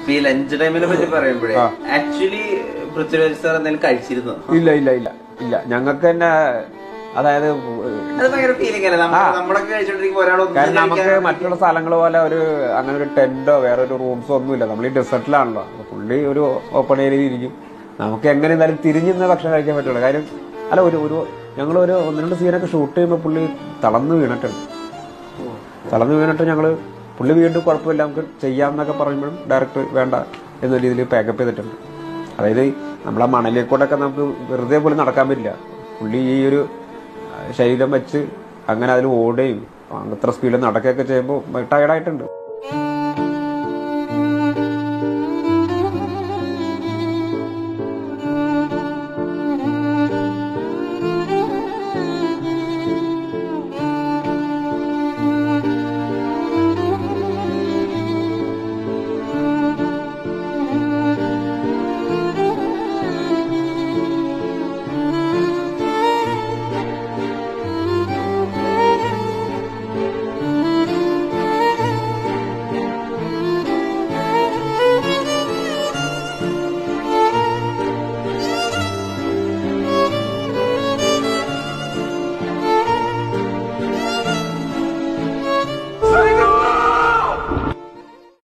ഇപ്പൊ ഈ ലഞ്ച് ടൈമിനെ പറ്റി പറയുമ്പോഴേ ആക്ച്വലി പൃഥ്വിരാജ് സാർ എന്തെങ്കിലും കഴിച്ചിരുന്നു ഇല്ല ഇല്ല ഇല്ല ഇല്ല ഞങ്ങൾക്ക് തന്നെ അതായത് അത് ഭയങ്കര ഫീലിംഗ് അല്ലേ നമ്മ- നമ്മളൊക്കെ കഴിച്ചോണ്ടിരിക്കുമ്പോ ഒരാളൊന്നും കാരണം നമുക്ക് കഴിക്കാൻ മറ്റുള്ള സ്ഥലങ്ങൾ പോലെ ഒരു അങ്ങനെ ഒരു ടെന്റോ വേറെ ഒരു റൂംസോ ഒന്നുമില്ല നമ്മൾ ഈ ഡെസേർട്ടിലാണല്ലോ അപ്പൊ പുള്ളി ഒരു ഓപ്പൺ ഏരിയയിൽ ഇരിക്കും നമുക്ക് എങ്ങനെ എന്തായാലും തിരിഞ്ഞിരുന്ന ഭക്ഷണം കഴിക്കാൻ പറ്റുള്ളൂ കാര്യം അല്ല ഒരു ഒരു ഞങ്ങൾ ഒരു ഒന്ന് രണ്ട് സീനൊക്കെ ഷൂട്ട് ചെയ്യുമ്പോൾ പുള്ളി തളർന്നു വീണിട്ടുണ്ട് തളർന്നു വീണിട്ട് ഞങ്ങൾ പുള്ളി വീണ്ടും കുഴപ്പമില്ല നമുക്ക് ചെയ്യാം എന്നൊക്കെ പറയുമ്പോഴും ഡയറക്ടർ വേണ്ട എന്ന രീതിയിൽ പാക്കപ്പ് ചെയ്തിട്ടുണ്ട് അതായത് നമ്മളെ മണലിൽ കൂടെ ഒക്കെ നമുക്ക് വെറുതെ പോലും നടക്കാൻ പറ്റില്ല പുള്ളി ഈ ഒരു ശരീരം വെച്ച് അങ്ങനെ അതിൽ ഓടുകയും അത്ര സ്പീഡിൽ നടക്കുകയൊക്കെ ചെയ്യുമ്പോൾ ടയർഡായിട്ടുണ്ട്